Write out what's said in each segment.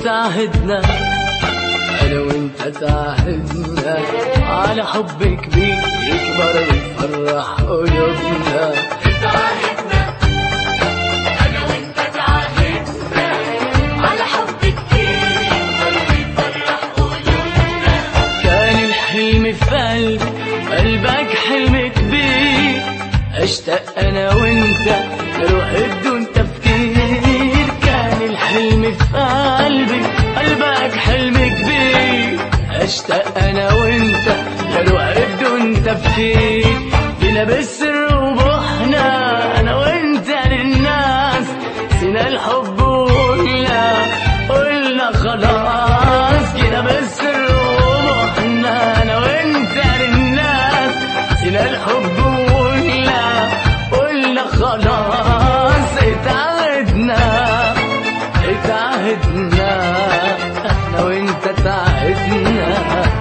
وتعهدنا انا وانت تعهدنا على حب كبير يكبر ويفرح قلوبنا تعهدنا انا وانت تعهدنا على حب كتير يكبر ويفرح قلوبنا كان الحلم في قلبي قلبك حلم كبير اشتاق انا وانت نروح بدون تفكير كان الحلم في قلبي قلبك حلم كبير اشتاق انا وانت نروح بدون تفكير بينا بالسر وبحنا انا وانت للناس سنا الحب وقلنا قلنا خلاص كده بالسر وبحنا انا وانت للناس سنا الحب وقلنا قلنا خلاص اتعهدنا اتعهدنا انا وانت تعهدنا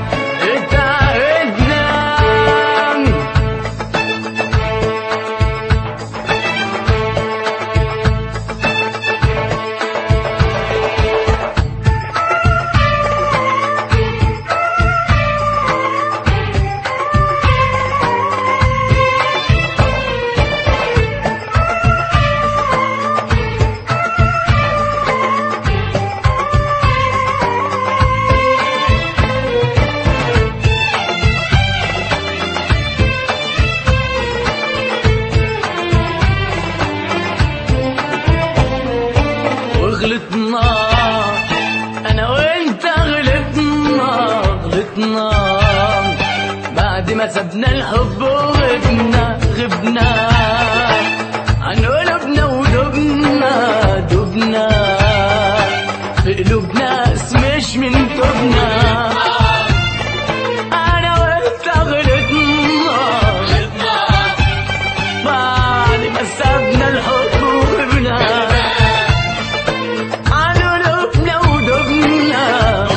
اتعهدنا وغلطنا انا وانت غلطنا غلطنا بعد ما سبنا الحب وغبنا غبنا عن قلوبنا ودبنا دبنا في قلوبنا ناس مش من تبنا انا وانت غلطنا بعد ما سبنا الحب وغبنا عن قلوبنا ودبنا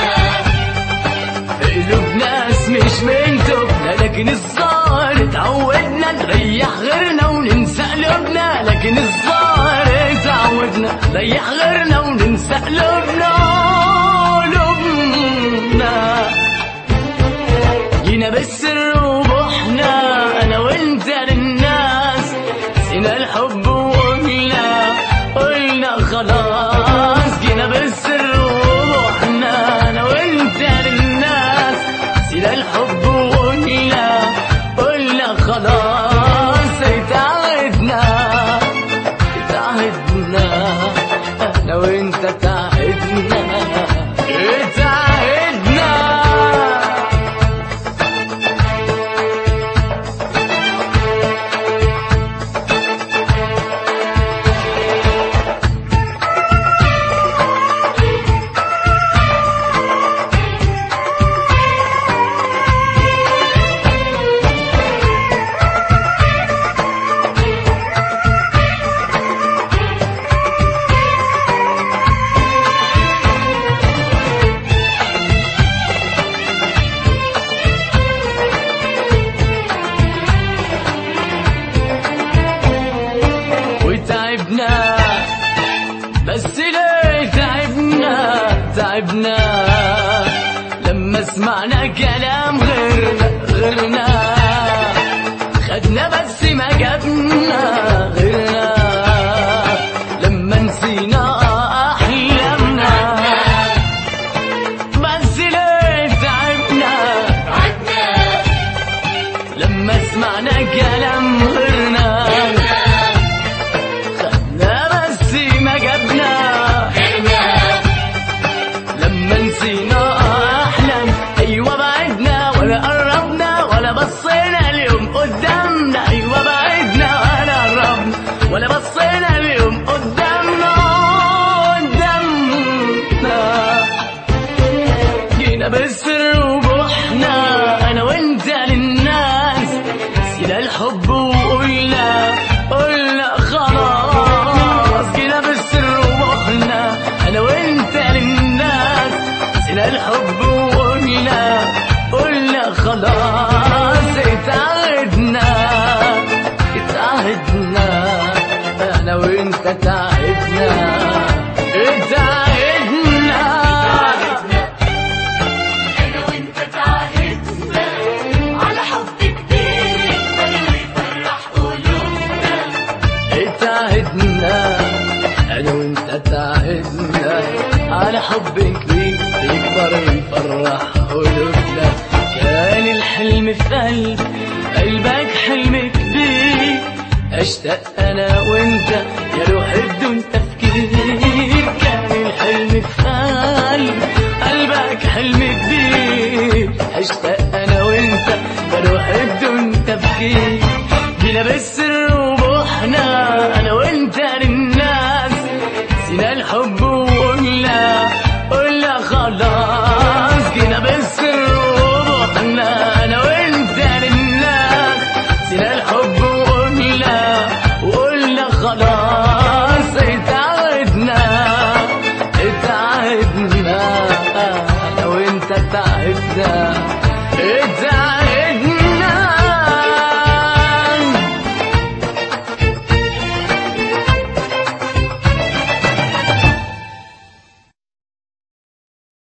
قلوب ناس مش من تبنا لكن الظاهر اتعودنا نريح غيرنا وننسى قلوبنا لكن الظاهر اتعودنا نريح غيرنا وننسى قلوبنا قلوبنا جينا بالسر وبحنا انا وانت للناس سينا الحب وقلنا قلنا خلاص جينا بالسر وبحنا انا وانت للناس سينا الحب وقلنا قلنا خلاص اتعهدنا اتعهدنا انا وانت تعهدنا اتعهدنا وتعبنا بس ليه تعبنا تعبنا لما سمعنا كلام غيرنا غيرنا خدنا بس ما جابنا غيرنا لما نسينا احلامنا بس ليه تعبنا لما سمعنا كلام غيرنا خدنا بس ما جابنا لما نسينا احلام ايوه بعدنا ولا قربنا ولا بصينا اليوم قدامنا ايوه بعدنا ولا قربنا ولا بصينا اليوم قدامنا قدامنا جينا بالسر وبحنا انا وانت للناس سينا الحب وقلنا قلنا خلاص جينا بالسر وبحنا انا وانت للناس سينا الحب وقلنا قلنا خلاص اتعهدنا اتعهدنا انا وانت تعهدنا اتعهدنا تعهدنا انا وانت تعهدنا على حب كبير يكبر ويفرح قلوبنا كان الحلم في قلبي قلبك حلم كبير اشتاق انا وانت يا روحي بدون تفكير كان الحلم في قلبي قلبك حلم كبير اشتاق انا وانت يا روحي بدون تفكير جينا بالسر وبوحنا انا وانت للناس سينا الحب وقلنا قلنا خلاص جينا بالسر وبوحنا انا وانت للناس سينا الحب وقلنا وقلنا خلاص اتعودنا اتعودنا انا وانت تعبنا اتعودنا